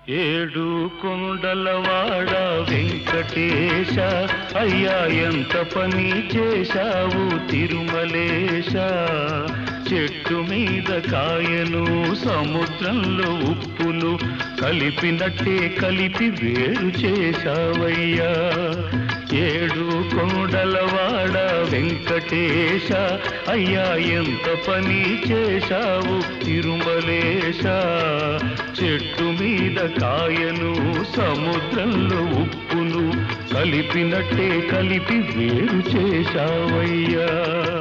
ఏడు కొండలవాడ వెంకటేశ అయ్యా ఎంత పని చేశావు తిరుమలేశ చెట్టు మీద కాయను సముద్రంలో ఉప్పును కలిపినట్టే కలిపి వేరు చేశావయ్యా ఏడు కొండలవాడ వెంకటేశ అయ్యా ఎంత పని చేశావు తిరుమలేశ చెట్టు మీద కాయను సముద్రంలో ఉప్పును కలిపినట్టే కలిపి వేరు చేశావయ్యా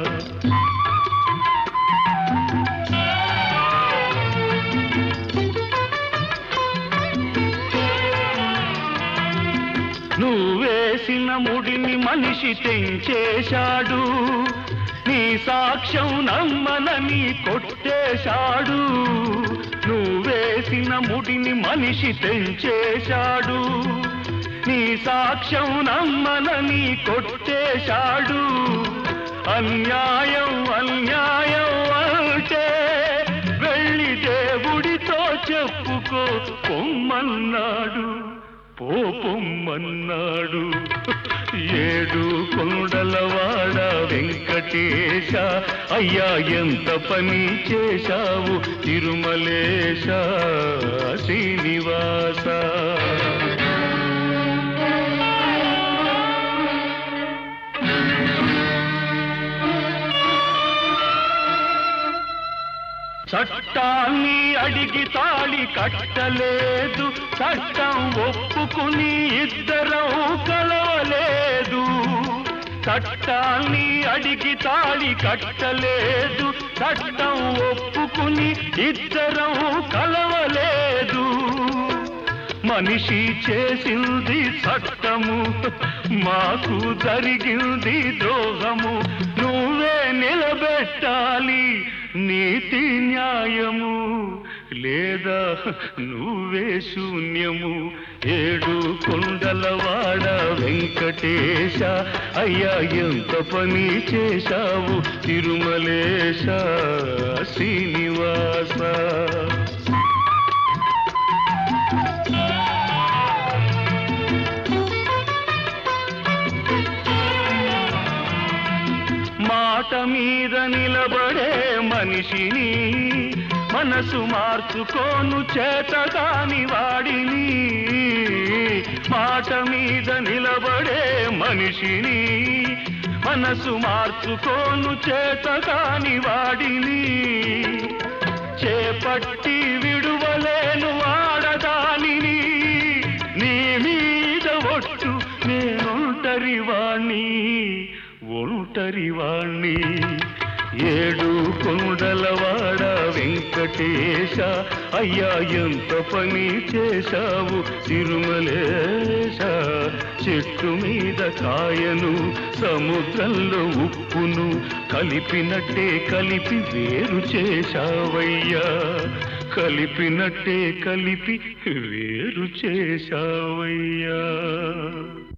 నువ్వేసిన ముడిని మనిషి తెంచేశాడు నీ సాక్ష్యం నమ్మనని కొట్టేశాడు నువ్వేసిన ముడిని మనిషి తెంచేశాడు నీ సాక్ష్యం నమ్మనని కొట్టేశాడు అన్యాయం అన్యాయం అంటే వెళ్ళి దేవుడితో చెప్పుకో పొమ్మన్నాడు పోపొమ్మన్నాడు ఏడు కొండలవాడ వెంకటేశ అయ్యా ఎంత పని చేశావు తిరుమలేశ శ్రీనివాస చట్టాన్ని అడిగి తాళి కట్టలేదు చట్టం ఒప్పుకుని ఇద్దరం కలవలేదు చట్టాన్ని అడిగి తాళి కట్టలేదు చట్టం ఒప్పుకుని ఇద్దరం కలవలేదు మనిషి చేసింది చట్టము మాకు జరిగింది ద్రోహము నువ్వే నిలబెట్టాలి నీతి న్యాయము లేదా నువ్వే శూన్యము ఏడు కొండలవాడ వెంకటేశ అయ్యా ఎంత పని చేశావు తిరుమలేశ శ్రీనివాస మాట మీద నిలబడే మనిషిని మనసు మార్చుకోను చేతగాని వాడిని మాట మీద నిలబడే మనిషిని మనసు మార్చుకోను చేతగాని వాడిని చేపట్టి విడువలేను ఆడదానిని నీ మీద ఒట్టు నేనొంటరి వాణ్ణి ఒంటరి వాణ్ణి ఏడు కొండలవాడ వెంకటేశ అయ్యా ఎంత పని చేశావు తిరుమలేశ చెట్టు మీద కాయను సముద్రంలో ఉప్పును కలిపినట్టే కలిపి వేరు చేశావయ్యా కలిపినట్టే కలిపి వేరు చేశావయ్యా